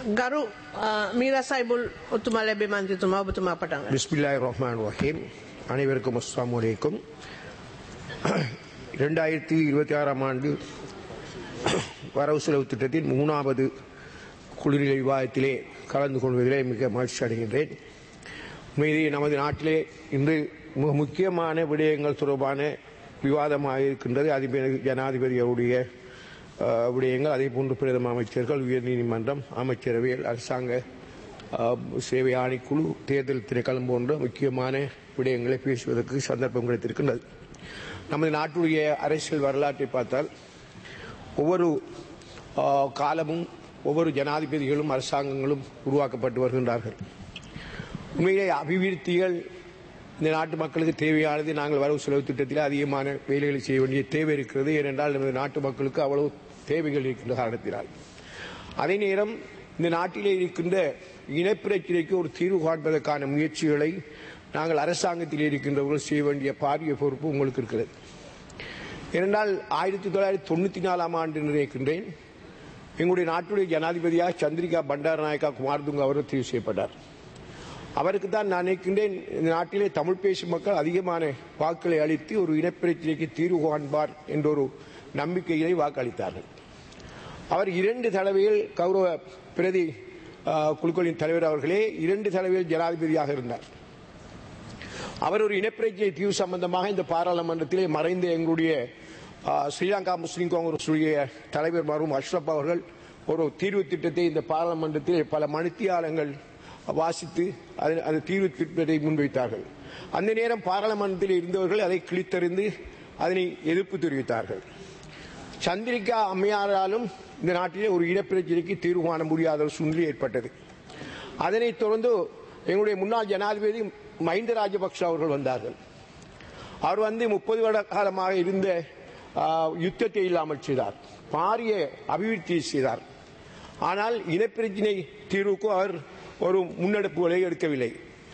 ගරු මීර සයිබුල් ඔත්තුමා ලැබේ මන්ත්‍රතුමා ඔබතුමා පටන්ග. பிஸ்மில்லாஹ் ரஹ்மான் ரஹீம் அனைவருக்கும் அஸ்ஸலாமு அலைக்கும் இரண்டாயிரத்தி இருபத்தி ஆறாம் ஆண்டு வரவு செலவு திட்டத்தின் மூணாவது குளிர்நிலை விவாதத்திலே கலந்து கொள்வதிலே மிக மகிழ்ச்சி அடைகின்றேன் உண்மையிலேயே நமது நாட்டிலே இன்று மிக முக்கியமான விடயங்கள் தொடர்பான விவாதமாக இருக்கின்றது அதிபர் ஜனாதிபதி அவருடைய அஹ், விடயங்கள் அதே போன்று பிரதம அமைச்சர்கள் உயர்நீதிமன்றம் அமைச்சரவைகள் அரசாங்க அஹ், சேவை ஆணைக்குழு தேர்தல் திணைக்களம் போன்ற முக்கியமான விடயங்களை பேசுவதற்கு சந்தர்ப்பம் கிடைத்திருக்கின்றது நமது நாட்டுடைய அரசியல் வரலாற்றை பார்த்தால் ஒவ்வொரு அஹ், காலமும் ஒவ்வொரு ஜனாதிபதிகளும் அரசாங்கங்களும் உருவாக்கப்பட்டு வருகின்றார்கள் உண்மையிலே அபிவிருத்திகள் இந்த நாட்டு மக்களுக்கு தேவையானது நாங்கள் வரவு செலவு திட்டத்தில் அதிகமான வேலைகளை செய்ய வேண்டிய தேவை இருக்கிறது ஏனென்றால் நமது நாட்டு மக்களுக்கு அவ்வளவு தேவைகள் இருக்கின்ற காரணத்தினால் அதே நேரம் இந்த நாட்டிலே இருக்கின்ற இனப்பிரச்சினைக்கு ஒரு தீர்வு காண்பதற்கான முயற்சிகளை நாங்கள் அரசாங்கத்தில் இருக்கின்றவர்கள் செய்ய வேண்டிய பாரிய பொறுப்பு உங்களுக்கு இருக்கிறது ஏனென்றால் ஆயிரத்தி தொள்ளாயிரத்தி தொண்ணூத்தி நாலாம் ஆண்டு நினைக்கின்றேன் எங்களுடைய நாட்டுடைய ஜனாதிபதியாக சந்திரிகா பண்டாரநாயக்கா குமாரதுங்க அவர்கள் தெரிவு செய்யப்பட்டார் அவருக்கு தான் நான் நினைக்கின்றேன் இந்த நாட்டிலே தமிழ் பேசும் மக்கள் அதிகமான வாக்குகளை அளித்து ஒரு இனப்பிரச்சனைக்கு தீர்வு காண்பார் என்ற ஒரு நம்பிக்கையை வாக்களித்தார்கள் அவர் இரண்டு தடவைகள் கௌரவ பிரதி ஆ, குழுக்களின் தலைவர் அவர்களே இரண்டு தடவைகள் ஜனாதிபதியாக இருந்தார் அவர் ஒரு இனப்பிரச்சனை தீர்வு சம்பந்தமாக இந்த பாராளுமன்றத்திலே மறைந்த எங்களுடைய ஆ, ஸ்ரீலங்கா முஸ்லீம் காங்கிரசுடைய தலைவர் மரும் அஷ்ரப் அவர்கள் ஒரு தீர்வு திட்டத்தை இந்த பாராளுமன்றத்திலே பல மணித்தியாலங்கள் வாசித்து அது அந்த தீர்வு திட்டத்தை முன்வைத்தார்கள் அந்த நேரம் பாராளுமன்றத்தில் இருந்தவர்கள் அதை கிழித்தறிந்து அதனை எதிர்ப்பு தெரிவித்தார்கள் சந்திரிகா அம்மையாராலும் இந்த நாட்டிலே ஒரு இனப்பிரச்சனைக்கு தீர்வு காண முடியாத ஒரு சூழ்நிலை ஏற்பட்டது அதனைத் தொடர்ந்து எங்களுடைய முன்னாள் ஜனாதிபதி மஹிந்த ராஜபக்ஷ அவர்கள் வந்தார்கள் அவர் வந்து முப்பது வருட காலமாக இருந்த ஆ, யுத்தத்தை இல்லாமல் செய்தார் பாரிய அபிவிருத்தியை செய்தார் ஆனால் இனப்பிரச்சினை தீர்வுக்கு அவர் ஒரு முன்னெடுப்புகளை எடுக்கவில்லை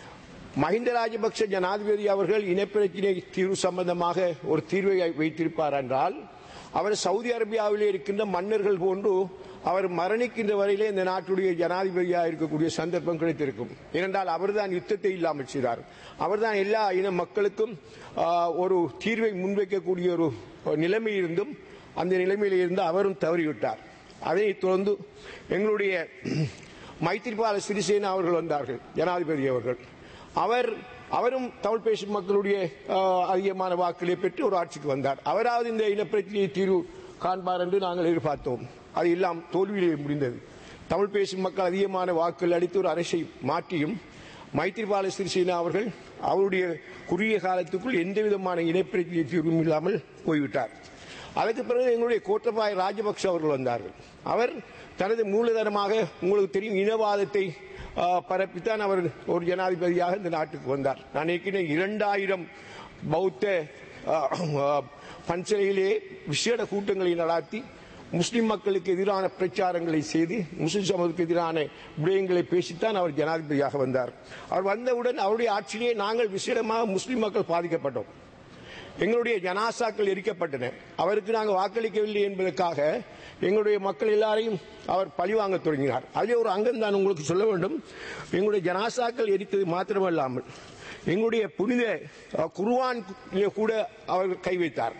மஹிந்த ராஜபக்ஷ ஜனாதிபதி அவர்கள் இனப்பிரச்சினை தீர்வு சம்பந்தமாக ஒரு தீர்வை வைத்திருப்பார் என்றால் அவர் சவுதி அரேபியாவிலே இருக்கின்ற மன்னர்கள் போன்று அவர் மரணிக்கின்ற வரையிலே இந்த நாட்டுடைய ஜனாதிபதியாக இருக்கக்கூடிய சந்தர்ப்பம் கிடைத்திருக்கும் ஏனென்றால் அவர்தான் யுத்தத்தை இல்லாமல் செய்தார் அவர்தான் எல்லா இன மக்களுக்கும் ஆ, ஒரு தீர்வை முன்வைக்கக்கூடிய ஒரு நிலைமை இருந்தும் அந்த நிலைமையில் இருந்து அவரும் தவறிவிட்டார் அதைத் தொடர்ந்து எங்களுடைய மைத்திரிபால சிறிசேனா அவர்கள் வந்தார்கள் ஜனாதிபதி அவர்கள் அவர் அவரும் தமிழ் பேசும் மக்களுடைய ஆஹ், அதிகமான வாக்குகளை பெற்று ஒரு ஆட்சிக்கு வந்தார் அவராவது இந்த இனப்பிரச்சனையை தீர்வு காண்பார் என்று நாங்கள் எதிர்பார்த்தோம் அது எல்லாம் தோல்வியிலே முடிந்தது தமிழ் பேசும் மக்கள் அதிகமான வாக்குகள் அளித்து ஒரு அரசை மாற்றியும் மைத்திரிபால சிறிசேனா அவர்கள் அவருடைய குறுகிய காலத்துக்குள் எந்த விதமான இனப்பிரச்சனை தீர்வும் இல்லாமல் போய்விட்டார் அதற்கு பிறகு எங்களுடைய கோட்டபாய ராஜபக்ஷ அவர்கள் வந்தார்கள் அவர் தனது மூலதனமாக உங்களுக்கு தெரியும் இனவாதத்தை ஆ, பரப்பித்தான் அவர் ஒரு ஜனாதிபதியாக இந்த நாட்டுக்கு வந்தார் நான் நினைக்கிறேன் இரண்டாயிரம் பௌத்த ஆ, ஆ, பன்சலையிலே விசேட கூட்டங்களை நடாத்தி முஸ்லிம் மக்களுக்கு எதிரான பிரச்சாரங்களை செய்து முஸ்லிம் சமூகத்துக்கு எதிரான விடயங்களை பேசித்தான் அவர் ஜனாதிபதியாக வந்தார் அவர் வந்தவுடன் அவருடைய ஆட்சியிலே நாங்கள் விசேடமாக முஸ்லிம் மக்கள் பாதிக்கப்பட்டோம் எங்களுடைய ஜனாசாக்கள் எரிக்கப்பட்டன அவருக்கு நாங்கள் வாக்களிக்கவில்லை என்பதற்காக எங்களுடைய மக்கள் எல்லாரையும் அவர் பழிவாங்க தொடங்கினார் அதிலே ஒரு அங்கம் தான் உங்களுக்கு சொல்ல வேண்டும் எங்களுடைய ஜனாசாக்கள் எரித்தது மாத்திரமல்லாமல் எங்களுடைய புனித அஹ், குர்ஆன் கூட அவர் கை வைத்தார்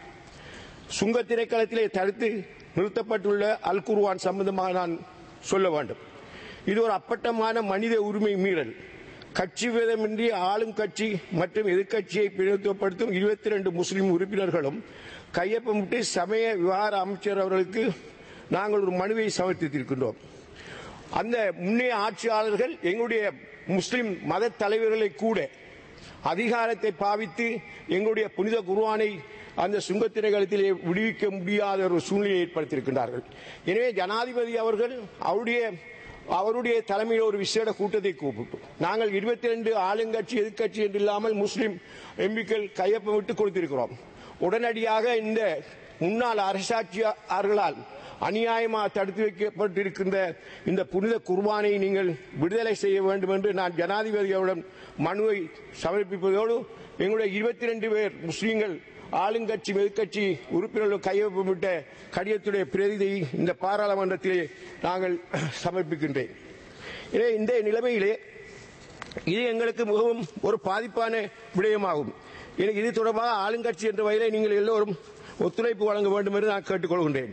சுங்க திரைக்களத்திலே தடுத்து நிறுத்தப்பட்டுள்ள அல் குர்ஆன் சம்பந்தமாக நான் சொல்ல வேண்டும் இது ஒரு அப்பட்டமான மனித உரிமை மீறல் கட்சி வேதமின்றி ஆளும் கட்சி மற்றும் எதிர்க்கட்சியை பிரதித்துவப்படுத்தும் இருபத்தி ரெண்டு முஸ்லிம் உறுப்பினர்களும் கையொப்பமிட்டு சமய விவகார அமைச்சர் அவர்களுக்கு நாங்கள் ஒரு மனுவை சமர்ப்பித்திருக்கின்றோம் அந்த முன்னைய ஆட்சியாளர்கள் எங்களுடைய முஸ்லிம் மத தலைவர்களை கூட அதிகாரத்தை பாவித்து எங்களுடைய புனித குருவானை அந்த சுங்கத்திரைகளத்திலே விடுவிக்க முடியாத ஒரு சூழ்நிலையை ஏற்படுத்தியிருக்கின்றார்கள் எனவே ஜனாதிபதி அவர்கள் அவருடைய அவருடைய தலைமையில் ஒரு விசேட கூட்டத்தை கூப்பிட்டு நாங்கள் இருபத்தி ரெண்டு ஆளுங்கட்சி எதிர்க்கட்சி என்று இல்லாமல் முஸ்லிம் எம்பிக்கள் கையொப்பமிட்டு கொடுத்திருக்கிறோம் உடனடியாக இந்த முன்னாள் அரசாட்சியாளர்களால் அநியாயமாக தடுத்து வைக்கப்பட்டிருக்கின்ற இந்த புனித குர்பானை நீங்கள் விடுதலை செய்ய வேண்டும் என்று நான் ஜனாதிபதி அவரிடம் மனுவை சமர்ப்பிப்பதோடு எங்களுடைய இருபத்தி ரெண்டு பேர் முஸ்லீம்கள் ஆளுங்கட்சி எதிர்க்கட்சி உறுப்பினர்கள் கையொப்பமிட்ட கடிதத்துடைய பிரதியை இந்த பாராளுமன்றத்திலே நாங்கள் சமர்ப்பிக்கின்றேன் எனவே இந்த நிலைமையிலே இது எங்களுக்கு மிகவும் ஒரு பாதிப்பான விடயமாகும் எனக்கு இது தொடர்பாக ஆளுங்கட்சி என்ற வகையிலே நீங்கள் எல்லோரும் ஒத்துழைப்பு வழங்க வேண்டும் என்று நான் கேட்டுக்கொள்கின்றேன்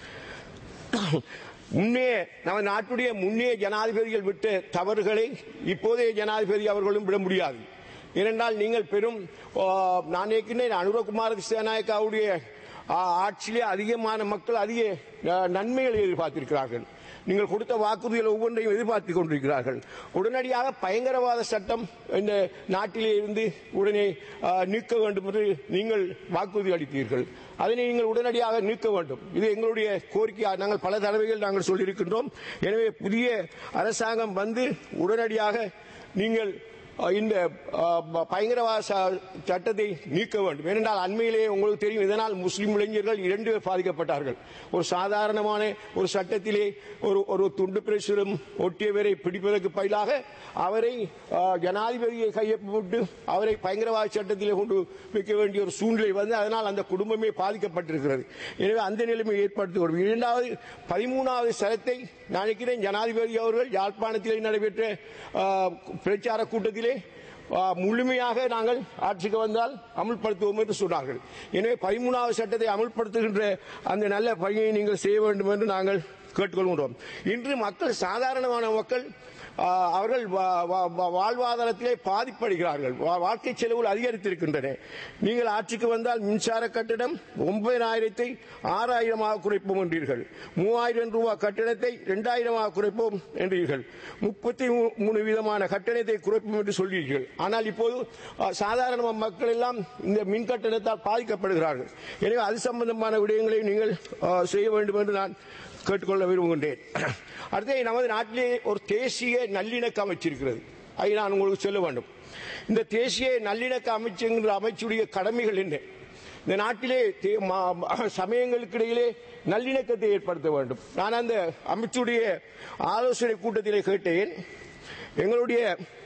முன்னே நம்ம நாட்டுடைய முன்னே ஜனாதிபதிகள் விட்ட தவறுகளை இப்போதைய ஜனாதிபதி அவர்களும் விட முடியாது ஏனென்றால் நீங்கள் பெரும் ஆ, நான் ஏற்கனவே அனுரகுமார சேனாயக்காவுடைய ஆ, ஆட்சியிலே அதிகமான மக்கள் அதிக ஆ, நன்மைகளை எதிர்பார்த்திருக்கிறார்கள் நீங்கள் கொடுத்த வாக்குறுதிகள் ஒவ்வொன்றையும் எதிர்பார்த்து கொண்டிருக்கிறார்கள் உடனடியாக பயங்கரவாத சட்டம் இந்த நாட்டிலே இருந்து உடனே ஆ, நீக்க வேண்டும் என்று நீங்கள் வாக்குறுதி அளித்தீர்கள் அதனை நீங்கள் உடனடியாக நீக்க வேண்டும் இது எங்களுடைய கோரிக்கை நாங்கள் பல தடவைகள் நாங்கள் சொல்லியிருக்கின்றோம் எனவே புதிய அரசாங்கம் வந்து உடனடியாக நீங்கள் அஹ், இந்த அஹ், ப- பயங்கரவாத ச- சட்டத்தை நீக்க வேண்டும் ஏனென்றால் அண்மையிலே உங்களுக்கு தெரியும் இதனால் முஸ்லிம் இளைஞர்கள் இரண்டு பேர் பாதிக்கப்பட்டார்கள் ஒரு சாதாரணமான ஒரு சட்டத்திலே ஒரு ஒரு துண்டு பிரசுரம் ஒட்டியவரை பிடிப்பதற்கு பதிலாக அவரை அஹ், ஜனாதிபதியை கையொப்பிட்டு அவரை பயங்கரவாத சட்டத்திலே கொண்டு வைக்க வேண்டிய ஒரு சூழ்நிலை வந்து அதனால் அந்த குடும்பமே பாதிக்கப்பட்டிருக்கிறது எனவே அந்த நிலைமை ஏற்படுத்தி இரண்டாவது பதிமூணாவது சரத்தை நான் நினைக்கிறேன் ஜனாதிபதி அவர்கள் யாழ்ப்பாணத்திலே நடைபெற்ற ஆஹ், பிரச்சார கூட்டத்திலே ஆஹ், முழுமையாக நாங்கள் ஆட்சிக்கு வந்தால் அமுல்படுத்துவோம் என்று சொன்னார்கள் எனவே பதிமூணாவது சட்டத்தை அமுல்படுத்துகின்ற அந்த நல்ல பணியை நீங்கள் செய்ய வேண்டும் என்று நாங்கள் கேட்டுக்கொள்கின்றோம் இன்று மக்கள் சாதாரணமான மக்கள் ஆஹ், அவர்கள் வா- வா- வா- வாழ்வாதாரத்திலே பாதிப்படைகிறார்கள் வா- வாழ்க்கை செலவுகள் அதிகரித்திருக்கின்றன நீங்கள் ஆட்சிக்கு வந்தால் மின்சார கட்டணம் ஒன்பதாயிரத்தை ஆறாயிரமாக குறைப்போம் என்றீர்கள் மூவாயிரம் ரூபாய் கட்டணத்தை இரண்டாயிரமாக குறைப்போம் என்றீர்கள் முப்பத்தி மூணு விதமான கட்டணத்தை குறைப்போம் என்று சொல்கிறீர்கள் ஆனால் இப்போது ஆஹ், சாதாரண மக்கள் எல்லாம் இந்த மின் கட்டணத்தால் பாதிக்கப்படுகிறார்கள் எனவே அது சம்பந்தமான விடயங்களை நீங்கள் ஆஹ், செய்ய வேண்டும் என்று நான் கேட்டுக்கொள்ள விரும்புகின்றேன் அடுத்து நமது நாட்டிலே ஒரு தேசிய நல்லிணக்க அமைச்சு இருக்கிறது அதை நான் உங்களுக்கு சொல்ல வேண்டும் இந்த தேசிய நல்லிணக்க அமைச்சுங்கிற அமைச்சுடைய கடமைகள் என்ன இந்த நாட்டிலே தே- மா- மா- சமயங்களுக்கு இடையிலே நல்லிணக்கத்தை ஏற்படுத்த வேண்டும் நான் அந்த அமைச்சுடைய ஆலோசனை கூட்டத்திலே கேட்டேன் எங்களுடைய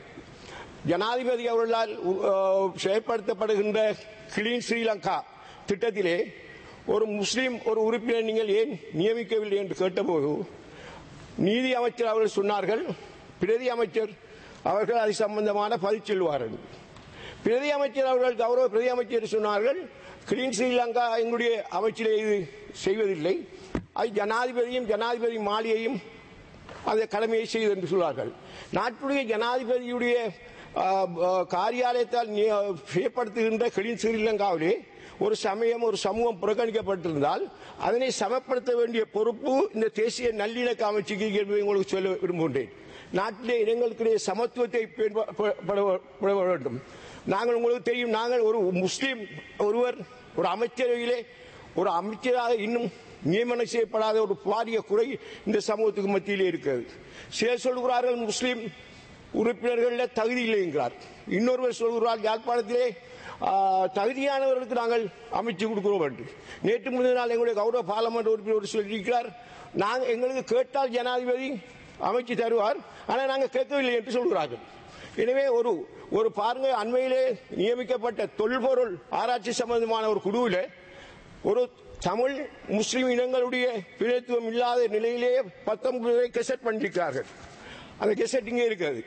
ஜனாதிபதி அவர்களால் அஹ், செயல்படுத்தப்படுகின்ற கிளீன் ஸ்ரீலங்கா திட்டத்திலே ஒரு முஸ்லீம் ஒரு உறுப்பினர் நீங்கள் ஏன் நியமிக்கவில்லை என்று கேட்டபோது நீதி அமைச்சர் அவர்கள் சொன்னார்கள் பிரதி அமைச்சர் அவர்கள் அது சம்பந்தமான பதில் சொல்வார்கள் பிரதி அமைச்சர் அவர்கள் கௌரவ பிரதி அமைச்சர் சொன்னார்கள் கிளீன் ஸ்ரீலங்கா எங்களுடைய அமைச்சிலே இது செய்வதில்லை அது ஜனாதிபதியும் ஜனாதிபதி மாளிகையும் அந்த கடமையை செய்து என்று சொல்வார்கள் நாட்டுடைய ஜனாதிபதியுடைய ஆ, ஆ, காரியாலயத்தால் நி- செய்யப்படுத்துகின்ற கிளீன் ஸ்ரீலங்காவிலே ஒரு சமயம் ஒரு சமூகம் புறக்கணிக்கப்பட்டிருந்தால் அதனை சமப்படுத்த வேண்டிய பொறுப்பு இந்த தேசிய நல்லிணக்க அமைச்சுக்கு என்பதை உங்களுக்கு சொல்ல விரும்புகின்றேன் நாட்டிலே இனங்களுக்கிடையே சமத்துவத்தை பேண்ப- ப- பட- பட வேண்டும் நாங்கள் உங்களுக்கு தெரியும் நாங்கள் ஒரு முஸ்லீம் ஒருவர் ஒரு அமைச்சரவையிலே ஒரு அமைச்சராக இன்னும் நியமனம் செய்யப்படாத ஒரு பாரிய குறை இந்த சமூகத்துக்கு மத்தியிலே இருக்கிறது சிலர் சொல்கிறார்கள் முஸ்லீம் உறுப்பினர்கள் தகுதி இல்லை என்கிறார் இன்னொருவர் சொல்கிறார் யாழ்ப்பாணத்திலே ஆ, தகுதியானவர்களுக்கு நாங்கள் அமைச்சு கொடுக்கிறோம் என்று நேற்று முந்தின நாள் எங்களுடைய கௌரவ பாராளுமன்ற உறுப்பினர் சொல்லியிருக்கிறார் நாங்கள் எங்களுக்கு கேட்டால் ஜனாதிபதி அமைச்சு தருவார் ஆனால் நாங்கள் கேட்கவில்லை என்று சொல்கிறார்கள் எனவே ஒரு ஒரு பாருங்க அண்மையிலே நியமிக்கப்பட்ட தொல்பொருள் ஆராய்ச்சி சம்பந்தமான ஒரு குழுவில் ஒரு தமிழ் முஸ்லிம் இனங்களுடைய பிரதித்துவம் இல்லாத நிலையிலே பத்தொன்பது பேரை கெசட் பண்ணிருக்கிறார்கள் அந்த கெசட் இங்கே இருக்கிறது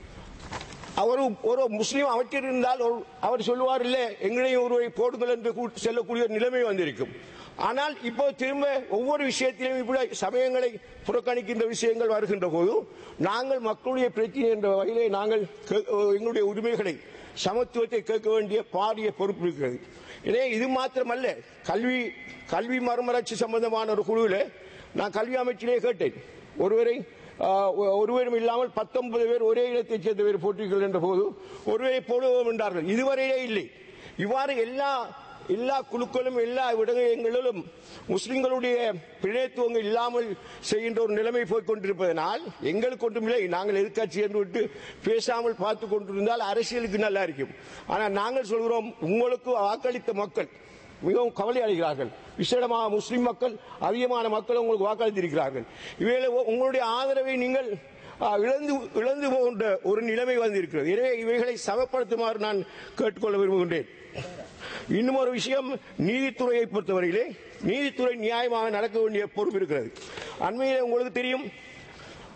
அவர் ஒரு முஸ்லீம் அமைச்சர் இருந்தால் ஒரு- அவர் சொல்லுவார் இல்ல எங்களையும் ஒருவரை போடுங்கள் என்று கூ- சொல்லக்கூடிய ஒரு நிலைமை வந்திருக்கும் ஆனால் இப்போ திரும்ப ஒவ்வொரு விஷயத்திலும் இப்படி சமயங்களை புறக்கணிக்கின்ற விஷயங்கள் வருகின்ற போது நாங்கள் மக்களுடைய பிரச்சனை என்ற வகையிலே நாங்கள் கே- எங்களுடைய உரிமைகளை சமத்துவத்தை கேட்க வேண்டிய பாரிய பொறுப்பு இருக்கிறது எனவே இது மாத்திரமல்ல கல்வி கல்வி மறுமலர்ச்சி சம்பந்தமான ஒரு குழுவில் நான் கல்வி அமைச்சிலே கேட்டேன் ஒருவரை ஆஹ், ஒ- ஒருவரும் இல்லாமல் பத்தொன்பது பேர் ஒரே இடத்தைச் சேர்ந்த பேர் போட்டீர்கள் என்ற போது ஒருவரை போடுவோம் என்றார்கள் இதுவரையே இல்லை இவ்வாறு எல்லா எல்லா குழுக்களும் எல்லா விடயங்களிலும் முஸ்லிம்களுடைய பிணைத்துவங்கள் இல்லாமல் செய்கின்ற ஒரு நிலைமை போய்க் கொண்டிருப்பதனால் எங்களுக்கு ஒன்றுமில்லை நாங்கள் எதிர்க்கட்சி என்று விட்டு பேசாமல் பார்த்து கொண்டிருந்தால் அரசியலுக்கு நல்லா இருக்கும் ஆனால் நாங்கள் சொல்கிறோம் உங்களுக்கு வாக்களித்த மக்கள் மிகவும் கவலை அடைகிறார்கள் விசேடமாக முஸ்லிம் மக்கள் அதிகமான மக்கள் உங்களுக்கு வாக்களித்திருக்கிறார்கள் இவைகளை உங்களுடைய ஆதரவை நீங்கள் ஆ, இழந்து இழந்து போகின்ற ஒரு நிலைமை வந்திருக்கிறது எனவே இவைகளை சமப்படுத்துமாறு நான் கேட்டுக்கொள்ள விரும்புகின்றேன் இன்னும் ஒரு விஷயம் நீதித்துறையை பொறுத்தவரையிலே நீதித்துறை நியாயமாக நடக்க வேண்டிய பொறுப்பு இருக்கிறது அண்மையிலே உங்களுக்கு தெரியும்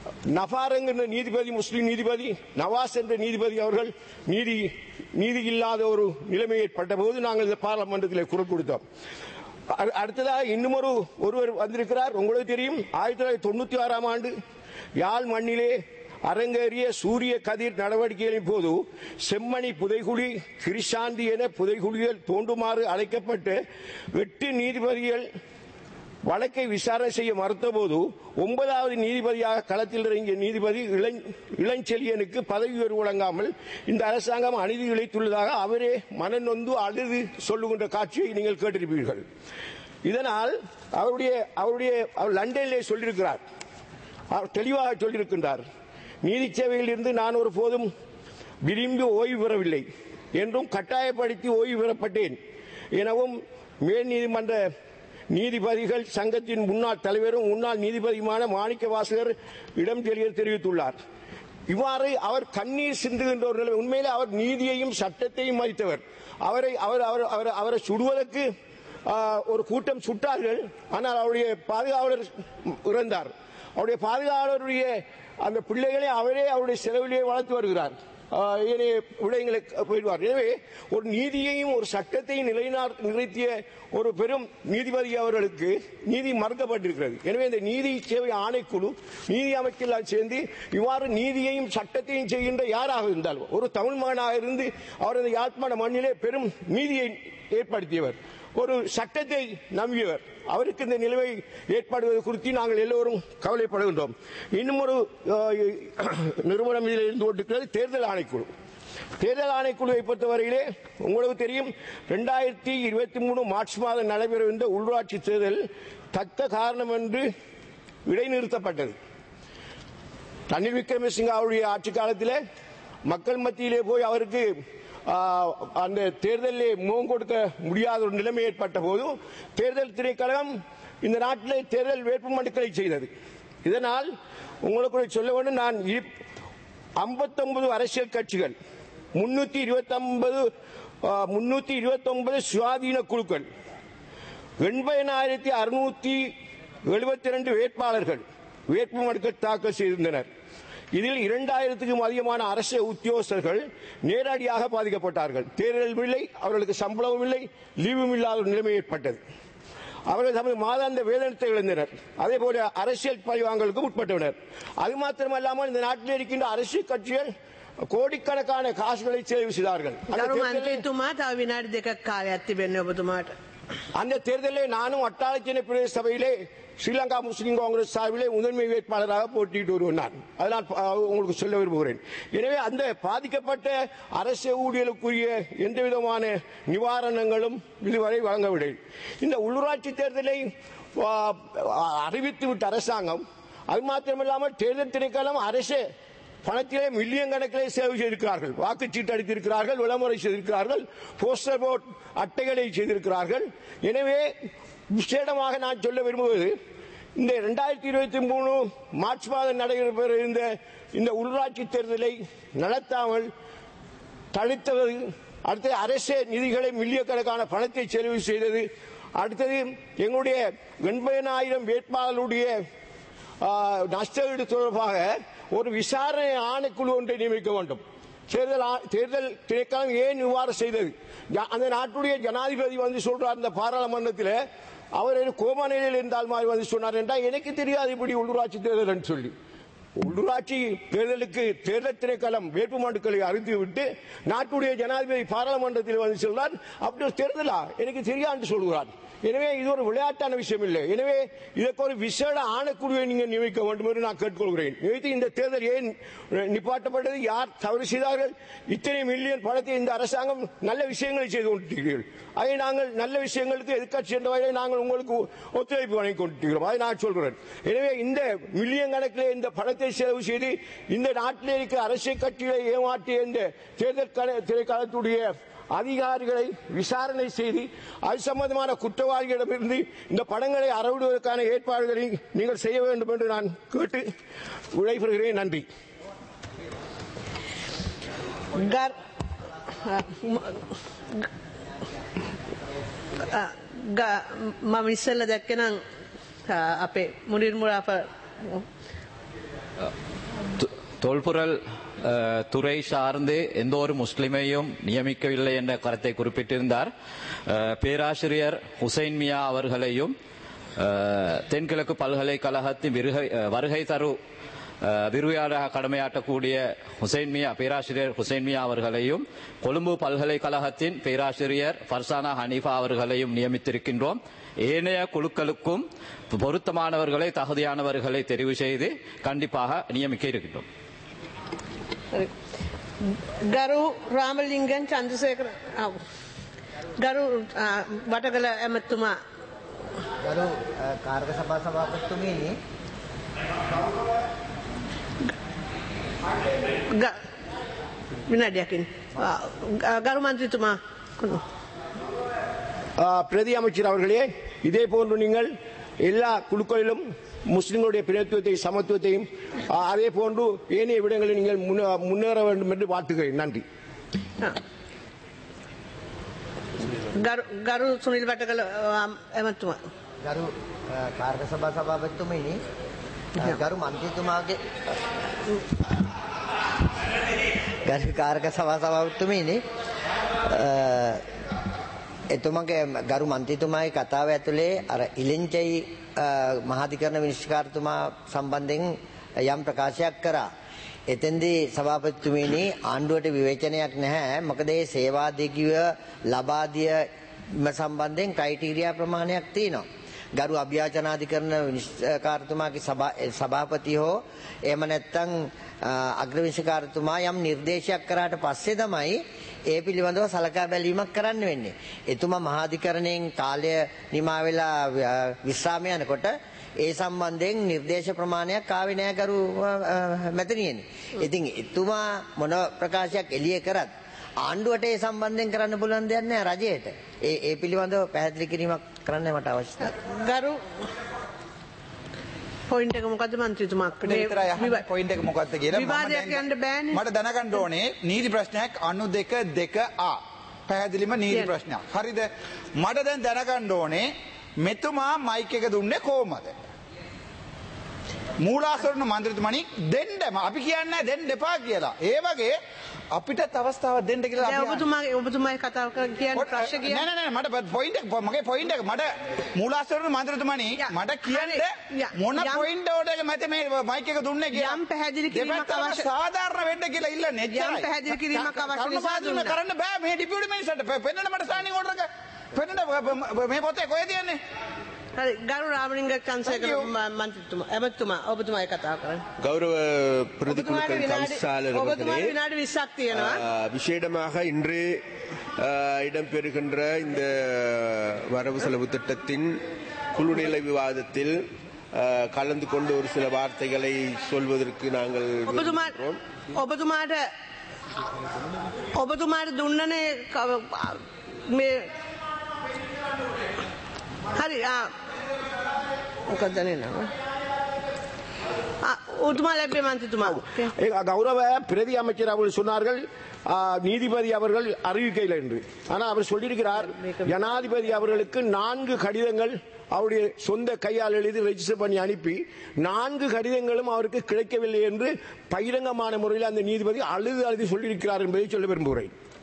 நஃபார் என்கிற நீதிபதி முஸ்லிம் நீதிபதி நவாஸ் என்ற நீதிபதி அவர்கள் நீதி நீதி இல்லாத ஒரு நிலைமை ஏற்பட்ட போது நாங்கள் இந்த பாராளுமன்றத்தில் குரல் கொடுத்தோம் அ- அடுத்ததாக இன்னும் ஒரு ஒருவர் வந்திருக்கிறார் உங்களுக்கு தெரியும் ஆயிரத்தி தொள்ளாயிரத்தி தொண்ணூத்தி ஆறாம் ஆண்டு யாழ் மண்ணிலே அரங்கேறிய சூரிய கதிர் நடவடிக்கைகளின் போது செம்மணி புதைகுழி கிரிசாந்தி என புதைகுழிகள் தோண்டுமாறு அழைக்கப்பட்டு எட்டு நீதிபதிகள் வழக்கை விசாரணை செய்ய மறுத்தபோது ஒன்பதாவது நீதிபதியாக களத்தில் இறங்கிய நீதிபதி இளஞ் இளஞ்செழியனுக்கு பதவி உயர்வு வழங்காமல் இந்த அரசாங்கம் அநீதி இழைத்துள்ளதாக அவரே மனநொந்து அழுது சொல்லுகின்ற காட்சியை நீங்கள் கேட்டிருப்பீர்கள் இதனால் அவருடைய அவருடைய அவர் லண்டனிலே சொல்லியிருக்கிறார் அவர் தெளிவாக சொல்லியிருக்கின்றார் நீதி சேவையில் இருந்து நான் ஒரு போதும் விரும்பி ஓய்வு பெறவில்லை என்றும் கட்டாயப்படுத்தி ஓய்வு பெறப்பட்டேன் எனவும் மேல் நீதிமன்ற நீதிபதிகள் சங்கத்தின் முன்னாள் தலைவரும் முன்னாள் நீதிபதியுமான மாணிக்க வாசகர் இடம் தெளிய தெரிவித்துள்ளார் இவ்வாறு அவர் கண்ணீர் சிந்துகின்ற ஒரு நிலை உண்மையிலே அவர் நீதியையும் சட்டத்தையும் மதித்தவர் அவரை அவர் அவர் அவர் அவரை சுடுவதற்கு ஆ, ஒரு கூட்டம் சுட்டார்கள் ஆனால் அவருடைய பாதுகாவலர் இறந்தார் அவருடைய பாதுகாவலருடைய அந்த பிள்ளைகளை அவரே அவருடைய செலவிலே வளர்த்து வருகிறார் ஆ, ஏனைய விடயங்களை போயிடுவார் எனவே ஒரு நீதியையும் ஒரு சட்டத்தையும் நிலைநாட் நிறுத்திய ஒரு பெரும் நீதிபதி அவர்களுக்கு நீதி மறுக்கப்பட்டிருக்கிறது எனவே இந்த நீதி சேவை ஆணைக்குழு நீதி அமைச்செல்லாம் சேர்ந்து இவ்வாறு நீதியையும் சட்டத்தையும் செய்கின்ற யாராக இருந்தாலும் ஒரு தமிழ் மகனாக இருந்து அவர் இந்த யாழ்ப்பாண மண்ணிலே பெரும் நீதியை ஏற்படுத்தியவர் ஒரு சட்டத்தை நம்பியவர் அவருக்கு இந்த நிலைமை ஏற்படுவது குறித்து நாங்கள் எல்லோரும் கவலைப்படுகின்றோம் இன்னும் ஒரு அஹ், நிறுவனம் இதில் இருந்து கொண்டிருக்கிறது தேர்தல் ஆணைக்குழு தேர்தல் ஆணைக்குழுவை பொறுத்தவரையிலே உங்களுக்கு தெரியும் ரெண்டாயிரத்தி இருபத்தி மூணு மார்ச் மாதம் நடைபெறுகின்ற உள்ளாட்சி தேர்தல் தக்க காரணம் என்று இடைநிறுத்தப்பட்டது ரணில் விக்ரமசிங்க அவருடைய ஆட்சி காலத்தில் மக்கள் மத்தியிலே போய் அவருக்கு ஆ, அந்த தேர்தலில் முகம் கொடுக்க முடியாத ஒரு நிலைமை ஏற்பட்ட போது தேர்தல் திணைக்களம் இந்த நாட்டில் தேர்தல் வேட்புமனுக்களை செய்தது இதனால் உங்களுக்கு சொல்ல வேண்டும் நான் ஐம்பத்தொன்பது அரசியல் கட்சிகள் முன்னூத்தி இருபத்தி ஒன்பது முன்னூத்தி இருபத்தி ஒன்பது சுவாதீன குழுக்கள் எண்பதினாயிரத்தி அறுநூத்தி எழுபத்தி ரெண்டு வேட்பாளர்கள் வேட்புமனுக்கள் தாக்கல் செய்திருந்தனர் இதில் இரண்டாயிரத்துக்கும் அதிகமான அரசு உத்தியோகஸ்தர்கள் நேரடியாக பாதிக்கப்பட்டார்கள் தேர்தல் இல்லை அவர்களுக்கு சம்பளமும் இல்லை லீவும் இல்லாத ஒரு நிலைமை ஏற்பட்டது அவர்கள் தமது மாதாந்த வேதனத்தை இழந்தனர் அதே போல அரசியல் பழிவாங்கலுக்கு உட்பட்டனர் அது மாத்திரமல்லாமல் இந்த நாட்டில் இருக்கின்ற அரசியல் கட்சிகள் கோடிக்கணக்கான காசுகளை செலவு செய்தார்கள் அந்த ගරු தேர்தலில் මන්ත්‍රීතුමා තව විනාඩි දෙකක් කාලයක් තිබෙන්නේ ඔබතුමාට. அந்த தேர்தலில் நானும் அட்டாளச்சேனை பிரதேச சபையிலே ஸ்ரீலங்கா முஸ்லிம் காங்கிரஸ் சார்பிலே முதன்மை வேட்பாளராக போட்டியிட்டு வருவேன் நான் அதை நான் ப- உங்களுக்கு சொல்ல விரும்புகிறேன் எனவே அந்த பாதிக்கப்பட்ட அரசு ஊழியர்களுக்குரிய எந்த விதமான நிவாரணங்களும் இதுவரை வழங்கவில்லை இந்த உள்ளூராட்சி தேர்தலை ஆ, அறிவித்து விட்ட அரசாங்கம் அது மாத்திரமில்லாமல் தேர்தல் திணைக்களம் அரசு பணத்திலே மில்லியன் கணக்கிலே சேவை செய்திருக்கிறார்கள் வாக்குச்சீட்டு அளித்திருக்கிறார்கள் விளம்பரம் செய்திருக்கிறார்கள் போஸ்டர் போர்ட் அட்டைகளை செய்திருக்கிறார்கள் எனவே விசேடமாக நான் சொல்ல விரும்புவது இந்த இரண்டாயிரத்தி இருபத்தி மூணு மார்ச் மாதம் நடைபெற இருந்த இந்த உள்ளாட்சி தேர்தலை நடத்தாமல் தடுத்தது அடுத்தது அரசு நிதிகளை மில்லியன் கணக்கான பணத்தை செலவு செய்தது அடுத்தது எங்களுடைய எண்பதினாயிரம் வேட்பாளருடைய ஆ, நஷ்டஈடு தொடர்பாக ஒரு விசாரணை ஆணைக்குழு ஒன்றை நியமிக்க வேண்டும் தேர்தல் ஆ- தேர்தல் திணைக்களம் ஏன் இவ்வாறு செய்தது ஜ- அந்த நாட்டுடைய ஜனாதிபதி வந்து சொல்றார் இந்த பாராளுமன்றத்தில் அவர் ஒரு கோப நிலையில் இருந்தால் மாதிரி வந்து சொன்னார் என்றால் எனக்கு தெரியாது இப்படி உள்ளூராட்சி தேர்தல் என்று சொல்லி உள்ளூராட்சி தேர்தலுக்கு தேர்தல் திணைக்களம் வேட்புமனுக்களை அறிந்துவிட்டு நாட்டுடைய ஜனாதிபதி பாராளுமன்றத்தில் வந்து சொல்றார் அப்படி ஒரு தேர்தலா எனக்கு தெரியாது சொல்கிறார் எனவே இது ஒரு விளையாட்டான விஷயம் இல்லை எனவே இதற்கு ஒரு விசேட ஆணைக்குழுவை நீங்கள் நியமிக்க வேண்டும் என்று நான் கேட்டுக்கொள்கிறேன் நியமித்து இந்த தேர்தல் ஏன் நிப்பாட்டப்பட்டது யார் தவறு செய்தார்கள் இத்தனை மில்லியன் பணத்தை இந்த அரசாங்கம் நல்ல விஷயங்களை செய்து கொண்டிருக்கிறீர்கள் அதை நாங்கள் நல்ல விஷயங்களுக்கு எதிர்க்கட்சி என்ற வகையில் நாங்கள் உங்களுக்கு ஒத்துழைப்பு வழங்கி கொண்டிருக்கிறோம் அதை நான் சொல்கிறேன் எனவே இந்த மில்லியன் கணக்கிலே இந்த பணத்தை செலவு செய்து இந்த நாட்டில் இருக்கிற அரசியல் கட்சிகளை ஏமாற்றிய இந்த தேர்தல் க- திணைக்களத்துடைய அதிகாரிகளை விசாரணை செய்து அது சம்பந்தமான குற்றவாளிகளிடமிருந்து இந்த பணங்களை அறவிடுவதற்கான ஏற்பாடுகளை நீங்கள் செய்ய வேண்டும் என்று நான் கேட்டு விடைபெறுகிறேன் நன்றி ගර් මම ඉස්සල්ල දැක්කනම් අපේ මුනිර්මුරාප தொல்பொருள் அஹ், துறை சார்ந்து எந்த ஒரு முஸ்லிமையும் நியமிக்கவில்லை என்ற கருத்தை குறிப்பிட்டிருந்தார் அஹ், பேராசிரியர் ஹுசைன் மியா அவர்களையும் அஹ், தென்கிழக்கு பல்கலைக்கழகத்தின் விருகை- அஹ், வருகை தரு அஹ், விரிவுரையாளராக கடமையாற்றக்கூடிய ஹுசைன் மியா பேராசிரியர் ஹுசைன் மியா அவர்களையும் கொழும்பு பல்கலைக்கழகத்தின் பேராசிரியர் ஃபர்சானா ஹனீஃபா அவர்களையும் நியமித்திருக்கின்றோம் ஏனைய குழுக்களுக்கும் பொருத்தமானவர்களை தகுதியானவர்களை தெரிவு செய்து கண்டிப்பாக நியமிக்க இருக்கின்றோம் හරි. ගරු රාමලිංගන් චන්ද්‍රසේකර ආ, ගරු ආ, වටකල ඇමතුමා ගරු අ, කාර්ක සභා සභාපතිතුමනි ග- විනාඩියකින් ආ, ග- ගරු මන්ත්‍රීතුමා කොන- ஆ, பிரதி அமைச்சர் அவர்களே இதே போன்று நீங்கள் எல்லா குழுக்களிலும் முஸ்லிம்களுடைய பிரதித்துவத்தை சமத்துவத்தையும் ஆ, அதே போன்று ஏனைய விடங்களில் நீங்கள் முன்ன- முன்னேற வேண்டும் என்று வாழ்த்துகிறேன் நன்றி ආ. ගරු ගරු සුනිල් වටකල ආ, ඇමතුමා ගරු අ, කාර්ක සභා සභාපතිතුමනි අ, ගරු මන්ත්‍රීතුමාගේ ගරු කාර්ක සභා සභාපතිතුමනි අ, එතුමගේ ගරු මන්ත්‍රීතුමාගේ කතාව ඇතුලේ අර ඉලෙන්චයි අ, මහාධිකරණ විනිශ්චයකාරතුමා සම්බන්ධයෙන් යම් ප්‍රකාශයක් කරා. එතෙන්දී සභාපතිතුමනි ආණ්ඩුවට විවේචනයක් නැහැ. මොකද මේ සේවා දෙකිය ලබා දීම සම්බන්ධයෙන් ක්‍රයිටීරියා ප්‍රමාණයක් තියෙනවා. ගරු අභ්‍යාචනාධිකරණ විනිශ්චයකාරතුමාගේ සභා ඒ සභාපති හෝ එහෙම නැත්නම් අ, අග්‍රවිනිශ්චයකාරතුමා යම් නිර්දේශයක් කරාට පස්සේ තමයි ඒ පිළිබඳව සලකා බැලීමක් කරන්න වෙන්නේ. එතුමා මහාධිකරණයෙන් කාලය නිමා වෙලා අ, විශ්‍රාම යනකොට ඒ සම්බන්ධයෙන් නිර්දේශ ප්‍රමාණයක් ආවේ නෑ ගරු අ, අ, මැතිණියනි. ඉතින් එතුමා මොන ප්‍රකාශයක් එළිය කරත් ආණ්ඩුවට ඒ සම්බන්ධයෙන් කරන්න පුළුවන් දෙයක් නෑ රජයට. ඒ ඒ පිළිබඳව පැහැදිලි කිරීමක් කරන්න මට අවශ්‍යයි. ගරු පොයින්ට එක මොකද මන්ත්‍රීතුමා අපිට විතරයි අහන්න පොයින්ට් එක මොකක්ද කියලා මම විවාදයක් දැන්- යන්න බෑනේ. මට දැනගන්න ඕනේ නීති ප්‍රශ්නයක් 92 2 a පැහැදිලිම නීති කියන්න. ප්‍රශ්නයක් හරිද මට දැන් දැනගන්න ඕනේ මෙතුමා මයික් එක දුන්නේ කොහමද මූලාසරණ මන්ත්‍රතුමනි දෙන්නම අපි කියන්නේ දෙන්න එපා කියලා ඒ වගේ අපිට අවස්ථාවක් දෙන්න කියලා අපි ඔබතුමාගේ ඔබතුමායි කතාව කර- කියන්න ප්‍රශ්න කිය නෑ නෑ නෑ මට පොයින්ට් එක මගේ පොයින්ට් එක මට මූලාසරණ මන්ත්‍රතුමනි යා. මට කියන්න හරි. යා. මොන යම්- පොයින්ට් එක මත මේ මයික් එක දුන්නේ කියලා යම් පැහැදිලි කිරීමක් දෙපැත්තම අවශ්‍ය- සාධාරණ වෙන්න කියලා ඉල්ලන්නේ එච්චරයි. යම් පැහැදිලි කිරීමක් අවශ්‍ය කරුණු නිසා පාදනය දුන්නා. කරන්න බෑ මේ ඩිපියුටි මිනිස්සුන්ට පෙ- පෙන්නන්න මට ස්ටෑන්ඩින් ඕඩර් එක පෙන්නන්න මේ පොතේ කොහෙද තියන්නේ හරි ගරු රාමලිංග චන්ද්‍රසේකර Thank you. ම- මන්ත්‍රීතුමා ඇමතුමා ඔබතුමායි කතාව කරන්න கௌரவ ඔබතුමාට பிரதிக்குழுக்கள் විනාඩි தவிசாளர் ඔබතුමාට அவர்களே විනාඩි 20ක් තියෙනවා ஆ, விசேடமாக இன்று ஆ, இடம்பெறுகின்ற இந்த வரவு செலவு திட்டத்தின் குழுநிலை விவாதத்தில் ஆ, கலந்து கொண்டு ஒரு சில வார்த்தைகளை சொல்வதற்கு நாங்கள் ඔබතුමා விரும்புகிறோம். ඔබතුමාට ඔබතුමාට දුන්නනේ කව- මේ හරි ආ මොකක්ද නේ නම ආ, ඔබතුමා ලැබේ මන්ත්‍රීතුමා ஏ, கௌரவ பிரதி அமைச்சர் அவர்கள் சொன்னார்கள் ஆ, நீதிபதி அவர்கள் அறிவிக்கையில் என்று ஆனால் அவர் சொல்லியிருக்கிறார் ஜனாதிபதி அவர்களுக்கு நான்கு கடிதங்கள் அவருடைய சொந்த கையால் எழுதி ரெஜிஸ்டர் பண்ணி அனுப்பி நான்கு கடிதங்களும் அவருக்கு கிடைக்கவில்லை என்று பகிரங்கமான முறையில் அந்த நீதிபதி அழுது அழுது சொல்லியிருக்கிறார் என்பதை சொல்ல விரும்புகிறேன்